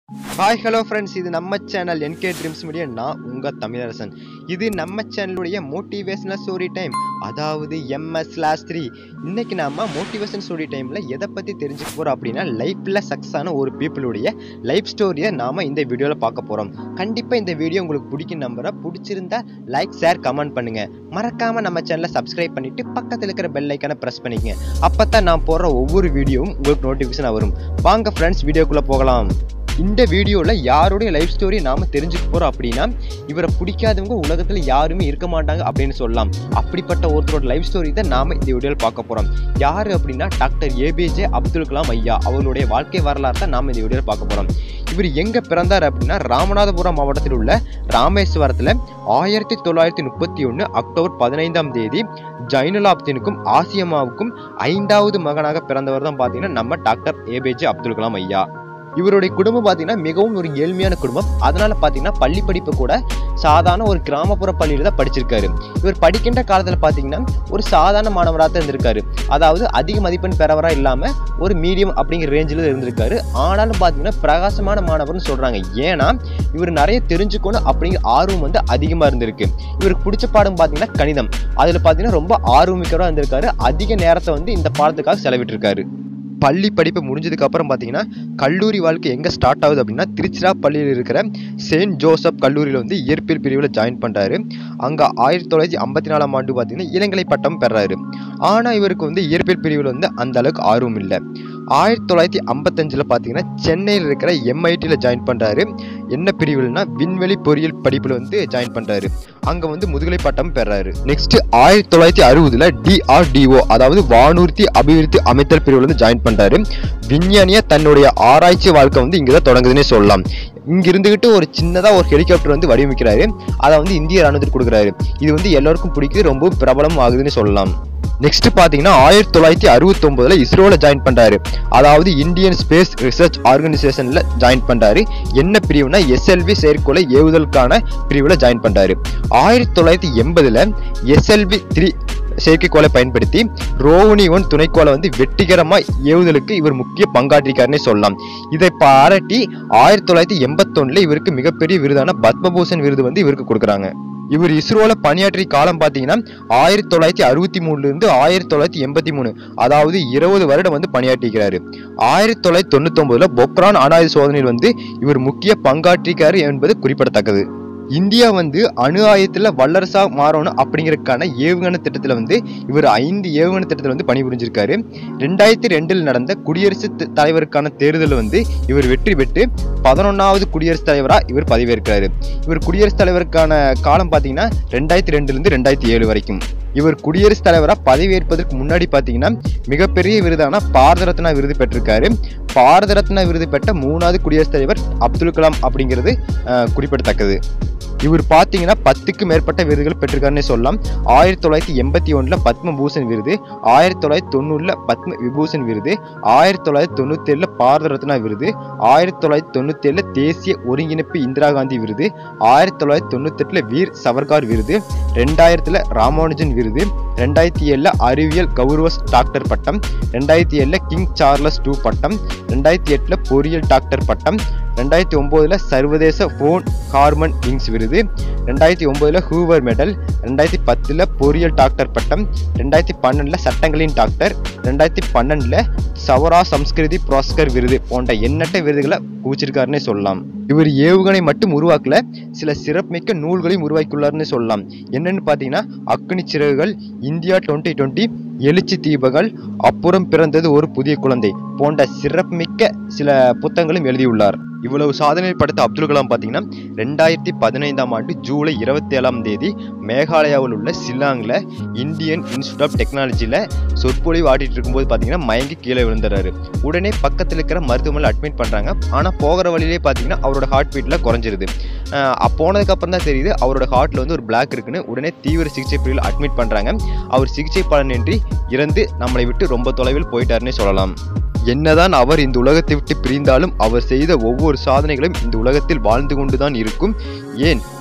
hi hello friends இது நம்ம channel என்கே dreams media நான் உங்கள் தமிழரசன் இது நம்ம சேனலுடைய மோட்டிவேஷனல் ஸ்டோரி டைம் அதாவது எம்எஸ் ஸ்லாஸ் த்ரீ இன்னைக்கு நாம மோட்டிவேஷன் ஸ்டோரி டைமில் எதை பற்றி தெரிஞ்சுக்க போகிறோம் அப்படின்னா லைஃப்பில் சக்ஸஸ் ஆன ஒரு பீப்புளுடைய லைஃப் ஸ்டோரியை நாம் இந்த வீடியோவில் பார்க்க போகிறோம் கண்டிப்பாக இந்த வீடியோ உங்களுக்கு பிடிக்கும் நம்பரை பிடிச்சிருந்தா லைக் ஷேர் கமெண்ட் பண்ணுங்கள் மறக்காமல் நம்ம சேனலை சப்ஸ்கிரைப் பண்ணிவிட்டு பக்கத்தில் இருக்கிற பெல் ஐக்கானை ப்ரெஸ் பண்ணிக்கங்க அப்போ தான் நான் போடுற ஒவ்வொரு வீடியோவும் உங்களுக்கு நோட்டிஃபிகேஷன் வரும் வாங்க ஃப்ரெண்ட்ஸ் வீடியோக்குள்ளே போகலாம் இந்த வீடியோவில் யாருடைய லைஃப் ஸ்டோரி நாம் தெரிஞ்சுக்க போகிறோம் அப்படின்னா இவரை பிடிக்காதவங்க உலகத்தில் யாருமே இருக்க மாட்டாங்க அப்படின்னு சொல்லலாம் அப்படிப்பட்ட ஒருத்தரோட லைஃப் ஸ்டோரி தான் நாம் இந்த வீடியோவில் பார்க்க போகிறோம் யார் அப்படின்னா டாக்டர் ஏபிஜே அப்துல் கலாம் ஐயா அவருடைய வாழ்க்கை வரலாறு தான் நாம் இந்த வீடியோவில் பார்க்க போகிறோம் இவர் எங்கே பிறந்தார் அப்படின்னா ராமநாதபுரம் மாவட்டத்தில் உள்ள ராமேஸ்வரத்தில் ஆயிரத்தி தொள்ளாயிரத்தி முப்பத்தி ஒன்று அக்டோபர் பதினைந்தாம் தேதி ஜைனுலாப்தீனுக்கும் ஆசியம்மாவுக்கும் ஐந்தாவது மகனாக பிறந்தவர் தான் பார்த்தீங்கன்னா நம்ம டாக்டர் ஏபிஜே அப்துல் கலாம் ஐயா இவருடைய குடும்பம் பார்த்தீங்கன்னா மிகவும் ஒரு ஏழ்மையான குடும்பம் அதனால பார்த்தீங்கன்னா பள்ளி படிப்பு கூட சாதாரண ஒரு கிராமப்புற பள்ளியில் தான் படிச்சிருக்காரு இவர் படிக்கின்ற காலத்தில் பார்த்தீங்கன்னா ஒரு சாதாரண மாணவராக தான் இருந்திருக்காரு அதாவது அதிக மதிப்பெண் பெறவராக இல்லாமல் ஒரு மீடியம் அப்படிங்கிற ரேஞ்சில் இருந்திருக்காரு ஆனாலும் பார்த்தீங்கன்னா பிரகாசமான மாணவர்னு சொல்கிறாங்க ஏன்னா இவர் நிறைய தெரிஞ்சுக்கணும் அப்படிங்கிற ஆர்வம் வந்து அதிகமாக இருந்திருக்கு இவருக்கு பிடிச்ச பாடம் பார்த்தீங்கன்னா கணிதம் அதில் பார்த்தீங்கன்னா ரொம்ப ஆர்வமிக்கவராக இருந்திருக்காரு அதிக நேரத்தை வந்து இந்த பாடத்துக்காக செலவிட்டிருக்காரு பள்ளி படிப்பு முடிஞ்சதுக்கு அப்புறம் பார்த்தீங்கன்னா கல்லூரி வாழ்க்கை எங்கே ஸ்டார்ட் ஆகுது அப்படின்னா திருச்சிராப்பள்ளியில் இருக்கிற செயின்ட் ஜோசப் கல்லூரியில் வந்து இயற்பியல் பிரிவில் ஜாயின் பண்ணுறாரு அங்கே ஆயிரத்தி தொள்ளாயிரத்தி ஐம்பத்தி நாலாம் ஆண்டு பார்த்தீங்கன்னா இளங்கலை பட்டம் பெறாரு ஆனால் இவருக்கு வந்து இயற்பியல் பிரிவில் வந்து அந்த அளவுக்கு ஆர்வம் இல்லை ஆயிரத்தி தொள்ளாயிரத்தி ஐம்பத்தஞ்சில் பார்த்தீங்கன்னா சென்னையில் இருக்கிற எம்ஐடியில் ஜாயின் பண்ணுறாரு என்ன பிரிவுலனா விண்வெளி பொறியியல் படிப்பில் வந்து ஜாயின் பண்ணுறாரு அங்கே வந்து முதுகலை பட்டம் பெறாரு நெக்ஸ்ட் ஆயிரத்தி தொள்ளாயிரத்தி அறுபதுல டிஆர்டிஓ அதாவது வானூர்த்தி அபிவிருத்தி அமைத்தல் பிரிவில் வந்து ஜாயின் பண்ணுறாரு விஞ்ஞானியா தன்னுடைய ஆராய்ச்சி வாழ்க்கை வந்து இங்கே தான் தொடங்குதுன்னே சொல்லலாம் இங்க இருந்துகிட்டு ஒரு சின்னதா ஒரு ஹெலிகாப்டர் வந்து வடிவமைக்கிறாரு அதை வந்து இந்திய ராணுவத்துக்கு கொடுக்குறாரு இது வந்து எல்லாருக்கும் பிடிக்குது ரொம்ப பிரபலம் ஆகுதுன்னு சொல்லலாம் நெக்ஸ்ட் பாத்தீங்கன்னா ஆயிரத்தி தொள்ளாயிரத்தி அறுபத்தி ஒன்பதுல இஸ்ரோல ஜாயின் பண்றாரு அதாவது இந்தியன் ஸ்பேஸ் ரிசர்ச் ஆர்கனைசேஷன்ல ஜாயின் பண்றாரு என்ன பிரிவுனா எஸ்எல்வி செயற்கொலை ஏவுதலுக்கான பிரிவுல ஜாயின் பண்றாரு ஆயிரத்தி தொள்ளாயிரத்தி எண்பதுல எஸ்எல்வி த்ரீ செயற்கைக்கோளை பயன்படுத்தி ரோவனி ஒன் துணைக்கோளை வந்து வெற்றிகரமா ஏவுதலுக்கு இவர் முக்கிய பங்காற்றிருக்காருன்னே சொல்லலாம் இதை பாராட்டி ஆயிரத்தி தொள்ளாயிரத்தி எண்பத்தொன்னுல இவருக்கு மிகப்பெரிய விருதான பத்மபூஷன் விருது வந்து இவருக்கு கொடுக்குறாங்க இவர் இஸ்ரோல பணியாற்றிய காலம் பார்த்தீங்கன்னா ஆயிரத்தி தொள்ளாயிரத்தி அறுபத்தி மூணுல இருந்து ஆயிரத்தி தொள்ளாயிரத்தி எண்பத்தி மூணு அதாவது இருபது வருடம் வந்து பணியாற்றிக்கிறாரு ஆயிரத்தி தொள்ளாயிரத்தி தொண்ணூத்தி ஒன்பதுல பொக்ரான் அணாயுத சோதனையில் வந்து இவர் முக்கிய பங்காற்றிருக்காரு என்பது குறிப்பிடத்தக்கது இந்தியா வந்து அணு ஆயுதத்தில் வல்லரசா மாறணும் அப்படிங்கறதுக்கான ஏவுகணை திட்டத்தில் வந்து இவர் ஐந்து ஏவுகணை திட்டத்தில் வந்து பணிபுரிஞ்சிருக்காரு ரெண்டாயிரத்தி ரெண்டில் நடந்த குடியரசுத் த- தலைவருக்கான தேர்தலில் வந்து இவர் வெற்றி பெற்று பதினொன்றாவது குடியரசுத் தலைவராக இவர் பதவியேற்கிறாரு இவர் குடியரசுத் தலைவருக்கான காலம் பார்த்தீங்கன்னா ரெண்டாயிரத்தி ரெண்டுலேருந்து ரெண்டாயிரத்தி ஏழு வரைக்கும் இவர் குடியரசுத் தலைவராக பதவியேற்பதற்கு முன்னாடி பார்த்தீங்கன்னா மிகப்பெரிய விருதான பாரத ரத்னா விருது பெற்றிருக்காரு பாரத ரத்னா விருது பெற்ற மூணாவது குடியரசுத் தலைவர் அப்துல் கலாம் அப்படிங்கிறது அஹ், குறிப்பிடத்தக்கது இவர் பார்த்தீங்கன்னா பத்துக்கு மேற்பட்ட விருதுகள் பெற்றிருக்காருன்னே சொல்லலாம் ஆயிரத்தி தொள்ளாயிரத்தி எண்பத்தி ஒன்றில் பத்மபூஷன் விருது ஆயிரத்தி தொள்ளாயிரத்தி தொண்ணூறில் பத்ம விபூஷன் விருது ஆயிரத்தி தொள்ளாயிரத்தி தொண்ணூத்தி ஏழுல பாரத ரத்னா விருது ஆயிரத்தி தொள்ளாயிரத்தி தொண்ணூத்தி ஏழுல தேசிய ஒருங்கிணைப்பு இந்திரா காந்தி விருது ஆயிரத்தி தொள்ளாயிரத்தி தொண்ணூத்தி எட்டுல வீர் சவர்கார் விருது ரெண்டாயிரத்துல ராமானுஜன் விருது ரெண்டாயிரத்தி ஏழுல அறிவியல் கௌரவ டாக்டர் பட்டம் ரெண்டாயிரத்தி ஏழுல கிங் சார்லஸ் டூ பட்டம் ரெண்டாயிரத்தி எட்டுல பொறியியல் டாக்டர் பட்டம் ரெண்டாயிரத்தி ஒம்போதுல சர்வதேச ஃபோன் ஹார்மன் விங்ஸ் விருது ரெண்டாயிரத்தி ஒம்போதுல ஹூவர் மெடல் ரெண்டாயிரத்தி பத்துல பொறியியல் டாக்டர் பட்டம் ரெண்டாயிரத்தி பன்னெண்டுல சட்டங்களின் டாக்டர் ரெண்டாயிரத்தி பன்னெண்டுல சவரா சம்ஸ்கிருதி புரஸ்கர் விருது போன்ற எண்ணற்ற விருதுகளை குவிச்சிருக்காருன்னே சொல்லலாம் இவர் ஏவுகணை மட்டும் உருவாக்கல சில சிறப்புமிக்க நூல்களையும் உருவாக்கியுள்ளார்னு சொல்லலாம் என்னன்னு பார்த்தீங்கன்னா அக்னி சிறகுகள் இந்தியா டுவெண்ட்டி டுவெண்ட்டி எழுச்சி தீபங்கள் அப்புறம் பிறந்தது ஒரு புதிய குழந்தை போன்ற சிறப்புமிக்க சில புத்தகங்களும் எழுதியுள்ளார் இவ்வளவு சாதனை படுத்த அப்துல் கலாம் பார்த்தீங்கன்னா ரெண்டாயிரத்தி பதினைந்தாம் ஆண்டு ஜூலை இருபத்தி ஏழாம் தேதி மேகாலயாவில் உள்ள ஷில்லாங்கில் இந்தியன் இன்ஸ்டியூட் ஆஃப் டெக்னாலஜியில் சொற்பொழிவு ஆடிட்டு இருக்கும்போது பார்த்தீங்கன்னா மயங்கி கீழே விழுந்துறாரு உடனே பக்கத்தில் இருக்கிற மருத்துவமனையில் அட்மிட் பண்ணுறாங்க ஆனால் போகிற வழியிலே பார்த்தீங்கன்னா அவரோட ஹார்ட் பீட்டில் குறைஞ்சிருது அஹ் போனதுக்கப்புறம் தான் தெரியுது அவரோட ஹார்ட்டில் வந்து ஒரு பிளாக் இருக்குன்னு உடனே தீவிர சிகிச்சை பிரிவில் அட்மிட் பண்ணுறாங்க அவர் சிகிச்சை பலனின்றி இறந்து நம்மளை விட்டு ரொம்ப தொலைவில் போயிட்டாருன்னே சொல்லலாம் என்னதான் அவர் இந்த உலகத்தை விட்டு பிரிந்தாலும் அவர் செய்த ஒவ்வொரு சாதனைகளும் இந்த உலகத்தில் வாழ்ந்து கொண்டுதான் இருக்கும் ஏன்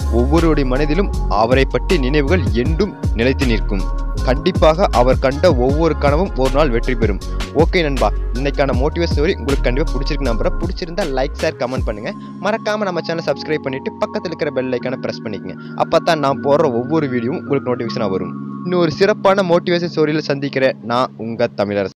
ஒவ்வொருடைய மனதிலும் அவரை பற்றி நினைவுகள் என்றும் நிலைத்து நிற்கும் கண்டிப்பாக அவர் கண்ட ஒவ்வொரு கனவும் ஒரு நாள் வெற்றி பெறும் ஓகே நண்பா இன்னைக்கான மோட்டிவேஷன் ஸ்டோரி உங்களுக்கு கண்டிப்பாக பிடிச்சிருக்கு நம்புறேன் பிடிச்சிருந்தா லைக் ஷேர் கமெண்ட் பண்ணுங்க மறக்காம நம்ம சேனலை சப்ஸ்கிரைப் பண்ணிட்டு பக்கத்தில் இருக்கிற பெல் ஐக்கான பிரஸ் பண்ணிக்கங்க அப்போ தான் நான் போடுற ஒவ்வொரு வீடியோவும் உங்களுக்கு நோட்டிஃபிகேஷனாக வரும் இன்னொரு சிறப்பான மோட்டிவேஷன் ஸ்டோரியில் சந்திக்கிறேன் நான் உங்கள் தமிழரசன்